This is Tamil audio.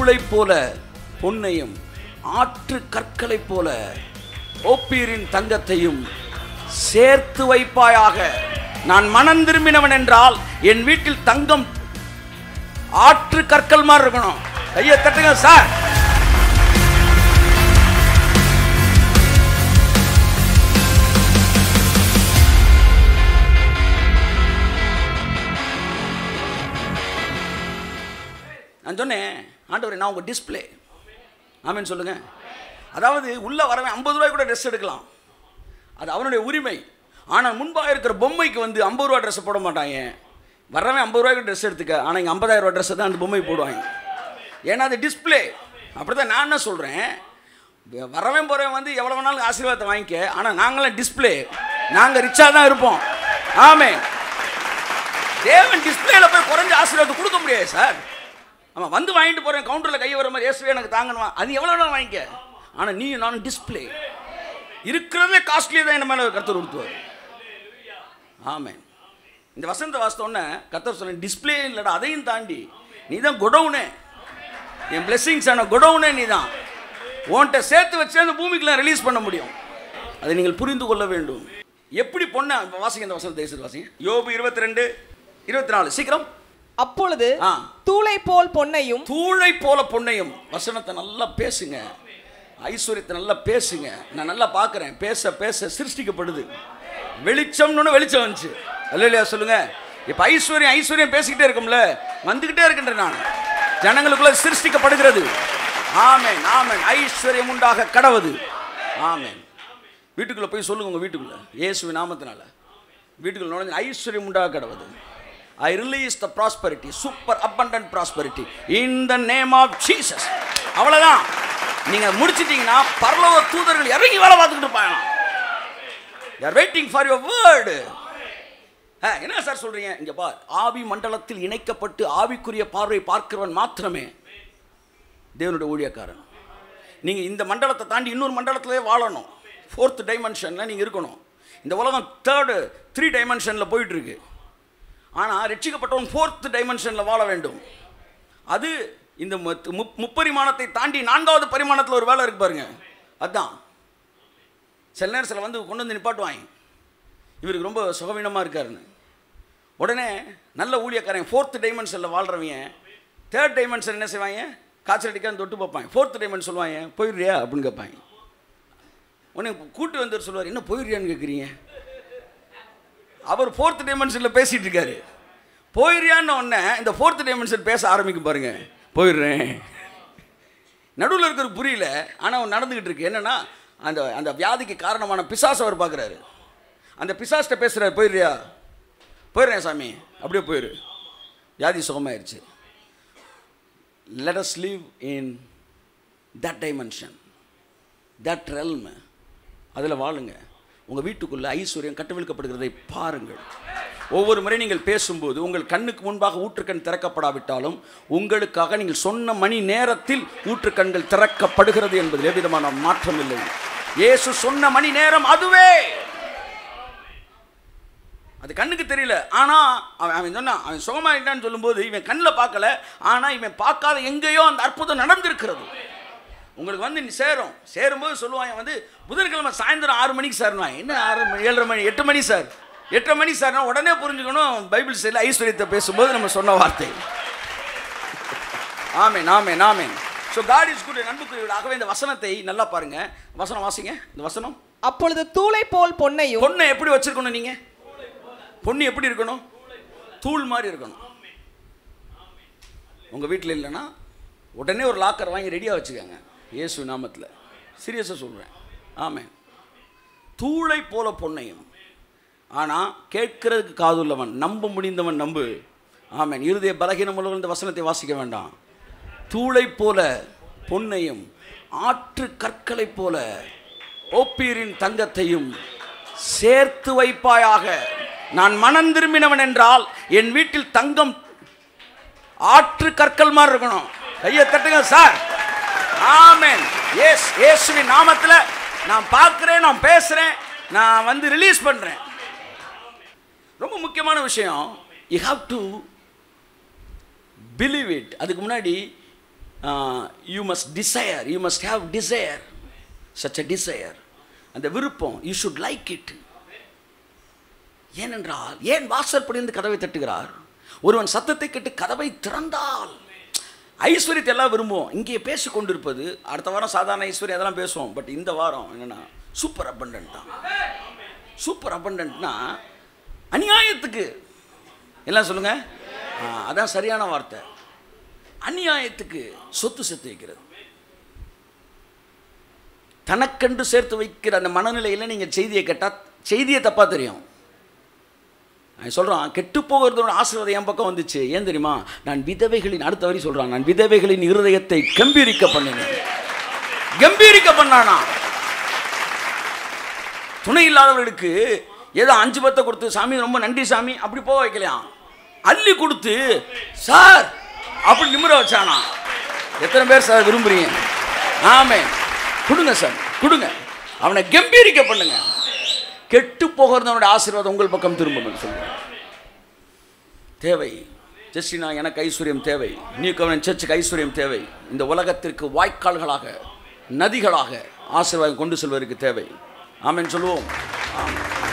தூளை போல பொன்னையும் ஆற்று கற்களைப் போல ஓப்பீரின் தங்கத்தையும் சேர்த்து வைப்பாயாக நான் மனம் திரும்பினவன் என்றால் என் வீட்டில் தங்கம் ஆற்று கற்கள் மாதிரி இருக்கணும் கையை தட்டுங்க சார் நான் சொன்னேன் ஆண்டவரே நான் உங்கள் டிஸ்ப்ளே ஆமென்னு சொல்லுங்க அதாவது உள்ளே வரவன் ஐம்பது ரூபாய் கூட ட்ரெஸ் எடுக்கலாம் அது அவனுடைய உரிமை ஆனால் முன்பாக இருக்கிற பொம்மைக்கு வந்து ஐம்பது ரூபா ட்ரெஸ் போட மாட்டாங்க வரவன் ஐம்பது ரூபாய்க்கு ட்ரெஸ் எடுத்துக்க ஆனால் இங்கே ஐம்பதாயிரம் ரூபா ட்ரெஸ்ஸை தான் அந்த பொம்மை போடுவாங்க ஏன்னா அது டிஸ்ப்ளே அப்படி தான் நான் என்ன சொல்கிறேன் வரவன் போகிறவன் வந்து எவ்வளோ வேணாலும் ஆசீர்வாதத்தை வாங்கிக்க ஆனால் நாங்களாம் டிஸ்ப்ளே நாங்கள் ரிச்சாக தான் இருப்போம் ஆமே தேவன் டிஸ்பிளேல போய் குறைஞ்ச ஆசீர்வாதம் கொடுக்க முடியாது சார் ஆமாம் வந்து வாங்கிட்டு போகிறேன் கவுண்டரில் கை வர மாதிரி இயேசுவே எனக்கு தாங்கணும் அது எவ்வளோ வேணாலும் வாங்கிக்க ஆனால் நீ நானும் டிஸ்பிளே இருக்கிறதே காஸ்ட்லியாக தான் என்ன மேலே கருத்தர் கொடுத்துவார் ஆமென் இந்த வசந்த வாஸ்தவொன்னே கத்தர் சொன்ன டிஸ்பிளே இல்லைடா அதையும் தாண்டி நீ தான் குடவுனே என் பிளெஸிங்ஸ் ஆன குடவுனே நீ தான் உன்கிட்ட சேர்த்து வச்சு அந்த பூமிக்கெல்லாம் ரிலீஸ் பண்ண முடியும் அதை நீங்கள் புரிந்து கொள்ள வேண்டும் எப்படி பொண்ணை வாசிங்க இந்த வசந்த தேசத்து வாசிங்க யோபு இருபத்தி ரெண்டு இருபத்தி நாலு சீக்கிரம் அப்பொழுது ஆ. தூளை போல் பொன்னையும் தூளை போல பொண்ணையும் வசனத்தை நல்லா பேசுங்க ஐஸ்வர்யத்தை நல்லா பேசுங்க நான் நல்லா பார்க்குறேன் பேச பேச சிருஷ்டிக்கப்படுது வெளிச்சம்னு வெளிச்சம் வந்துச்சு இல்லையா சொல்லுங்க இப்போ ஐஸ்வர்யம் ஐஸ்வர்யம் பேசிக்கிட்டே இருக்கும்ல வந்துக்கிட்டே இருக்கின்றேன் நான் ஜனங்களுக்குள்ள சிருஷ்டிக்கப்படுகிறது ஆமென் ஆமென் ஐஸ்வர்யம் உண்டாக கடவுது ஆமென் வீட்டுக்குள்ளே போய் சொல்லுங்க உங்கள் வீட்டுக்குள்ளே இயேசுவின் நாமத்தினால வீட்டுக்குள்ள நுழைஞ்சு ஐஸ்வர்யம் உண்டாக கடவுது I release the prosperity super abundant prosperity in the name of Jesus அவ்வளோதான் நீங்கள் முடிச்சிட்டீங்கன்னா பரலோக தூதர்கள் இறங்கி வேலை பார்த்துக்கிட்டு இருப்பாங்க யார் வெயிட்டிங் ஃபார் யுவர் வேர்டு என்ன சார் சொல்றீங்க இங்க பார் ஆவி மண்டலத்தில் இணைக்கப்பட்டு ஆவிக்குரிய பார்வை பார்க்கிறவன் மாத்திரமே தேவனுடைய ஊழியக்காரன் நீங்க இந்த மண்டலத்தை தாண்டி இன்னொரு மண்டலத்திலே வாழணும் ஃபோர்த் டைமென்ஷனில் நீங்க இருக்கணும் இந்த உலகம் தேர்டு த்ரீ டைமென்ஷனில் போயிட்டு இருக்கு ஆனால் ரட்சிக்கப்பட்டவன் ஃபோர்த் டைமென்ஷனில் வாழ வேண்டும் அது இந்த முத்- முப்- முப்பரிமாணத்தை தாண்டி நான்காவது பரிமாணத்தில் ஒரு வேலை இருக்கு பாருங்க அதுதான் சில நேரத்தில் வந்து கொண்டு வந்து நிப்பாட்டுவாங்க இவருக்கு ரொம்ப சுகவீனமாக இருக்காருன்னு உடனே நல்ல ஊழியக்காரன் ஃபோர்த் டைமென்ஷனில் வாழ்கிறவங்க தேர்ட் டைமென்ஷன் என்ன செய்வாங்க காய்ச்சல் அடிக்கான்னு தொட்டு பார்ப்பாங்க ஃபோர்த் டைமென்ஷன் சொல்லுவாங்க போயிடுறியா அப்படின்னு கேட்பாங்க உடனே கூட்டு வந்தவர் சொல்லுவார் என்ன போயிடுறியான்னு கேட்குறீங்க அவர் ஃபோர்த் டைமென்ஷனில் பேசிகிட்டு இருக்காரு போயிடுறியான்னு உடனே இந்த ஃபோர்த் டைமென்ஷன் பேச ஆரம்பிக்கும் பாருங்க போயிடுறேன் நடுவில் இருக்கிற புரியல ஆனால் அவன் நடந்துக்கிட்டு இருக்கு என்னன்னா அந்த அந்த வியாதிக்கு காரணமான பிசாசை அவர் பார்க்குறாரு அந்த பிசாஸ்கிட்ட பேசுகிறார் போயிடுறியா போயிடுறேன் சாமி அப்படியே போயிரு வியாதி சுகமாயிருச்சு let us live in that dimension that realm அதில் வாழுங்க உங்கள் வீட்டுக்குள்ளே ஐஸ்வர்யம் கட்டவிழ்க்கப்படுகிறதை பாருங்கள் ஒவ்வொரு முறை நீங்கள் பேசும்போது உங்கள் கண்ணுக்கு முன்பாக ஊற்றுக்கண் திறக்கப்படாவிட்டாலும் உங்களுக்காக நீங்கள் சொன்ன மணி நேரத்தில் ஊற்றுக்கண்கள் திறக்கப்படுகிறது என்பதில் எவ்விதமான மாற்றம் இல்லை இயேசு சொன்ன மணி நேரம் அதுவே அது கண்ணுக்கு தெரியல ஆனால் அவன் அவன் சொன்னான் அவன் சுகமாயிட்டான்னு சொல்லும்போது இவன் கண்ணில் பார்க்கல ஆனால் இவன் பார்க்காத எங்கேயோ அந்த அற்புதம் நடந்திருக்கிறது உங்களுக்கு வந்து நீ சேரும் சேரும்போது சொல்லுவாங்க வந்து புதன்கிழமை சாயந்தரம் ஆறு மணிக்கு சார்னுவாங்க என்ன ஆறு மணி ஏழரை மணி எட்டு மணி சார் எட்டு மணி சார்னா உடனே புரிஞ்சுக்கணும் பைபிள் சைடில் ஐஸ்வர்யத்தை பேசும்போது நம்ம சொன்ன வார்த்தை ஆமென் ஆமென் ஆமென் ஸோ காட் இஸ் குட் நண்புக்குரியவர்களாகவே இந்த வசனத்தை நல்லா பாருங்க வசனம் வாசிங்க இந்த வசனம் அப்பொழுது தூளை போல் பொன்னையும் பொண்ணை எப்படி வச்சிருக்கணும் நீங்க பொண்ணு எப்படி இருக்கணும் தூள் மாதிரி இருக்கணும் உங்க வீட்டில் இல்லைன்னா உடனே ஒரு லாக்கர் வாங்கி ரெடியாக வச்சுக்கோங்க இயேசு நாமத்தில் சீரியஸாக சொல்கிறேன் ஆமென் தூளை போல பொன்னையும் ஆனால் கேட்கிறதுக்கு காதுள்ளவன் நம்ப முடிந்தவன் நம்பு ஆமென் இருதய பலகீனம் உள்ளவர்கள் இந்த வசனத்தை வாசிக்க வேண்டாம் தூளை போல பொன்னையும் ஆற்று கற்களைப் போல ஓப்பீரின் தங்கத்தையும் சேர்த்து வைப்பாயாக நான் மனம் திரும்பினவன் என்றால் என் வீட்டில் தங்கம் ஆற்று கற்கள் மாதிரி இருக்கணும் கையை தட்டுங்க சார் ஆமென் எஸ் இயேசுவின் நாமத்தில் நான் பார்க்குறேன் நான் பேசுகிறேன் நான் வந்து ரிலீஸ் பண்ணுறேன் ரொம்ப முக்கியமான விஷயம் you have to believe it அதுக்கு முன்னாடி you must desire you must have desire such a desire அந்த விருப்பம் யூ ஷுட் லைக் இட் ஏனென்றால் ஏன் வாசல் படிந்து கதவை தட்டுகிறார் ஒருவன் சத்தத்தை கேட்டு கதவை திறந்தால் ஐஸ்வர்யத்தை எல்லாம் விரும்புவோம் இங்கே பேசி கொண்டிருப்பது அடுத்த வாரம் சாதாரண ஐஸ்வர்யம் அதெல்லாம் பேசுவோம் பட் இந்த வாரம் என்னன்னா சூப்பர் abundant தான் சூப்பர் abundantனா அநியாயத்துக்கு எல்லாம் சொல்லுங்க ஆ, அதான் சரியான வார்த்தை அநியாயத்துக்கு சொத்து சேர்த்து வைக்கிறது தனக்கென்று சேர்த்து வைக்கிற அந்த மனநிலையில் நீங்கள் செய்தியை கேட்டால் செய்தியை தப்பாக தெரியும் நான் சொல்கிறான் கெட்டு போகிறதோட ஆசீர்வாதம் என் பக்கம் வந்துச்சு ஏன் தெரியுமா நான் விதவைகளின் அடுத்த வரி சொல்கிறான் நான் விதவைகளின் இருதயத்தை கம்பீரிக்க பண்ணினேன் கம்பீரிக்க பண்ணானா துணை இல்லாதவர்களுக்கு ஏதோ அஞ்சு பத்தை கொடுத்து சாமி ரொம்ப நன்றி சாமி அப்படி போக வைக்கலையாம் அள்ளி கொடுத்து சார் அப்படி நிமிர வச்சானா எத்தனை பேர் சார் விரும்புறீங்க ஆமே கொடுங்க சார் கொடுங்க அவனை கம்பீரிக்க பண்ணுங்க கெட்டு போகிறதவனுடைய ஆசீர்வாதம் உங்கள் பக்கம் திரும்பணும் சொல்லுங்க தேவை ஜெஸ்டினா எனக்கு ஐஸ்வர்யம் தேவை நீ கவனம் சர்ச்சுக்கு ஐஸ்வர்யம் தேவை இந்த உலகத்திற்கு வாய்க்கால்களாக நதிகளாக ஆசீர்வாதம் கொண்டு செல்வதற்கு தேவை ஆமென் சொல்லுவோம் ஆமென்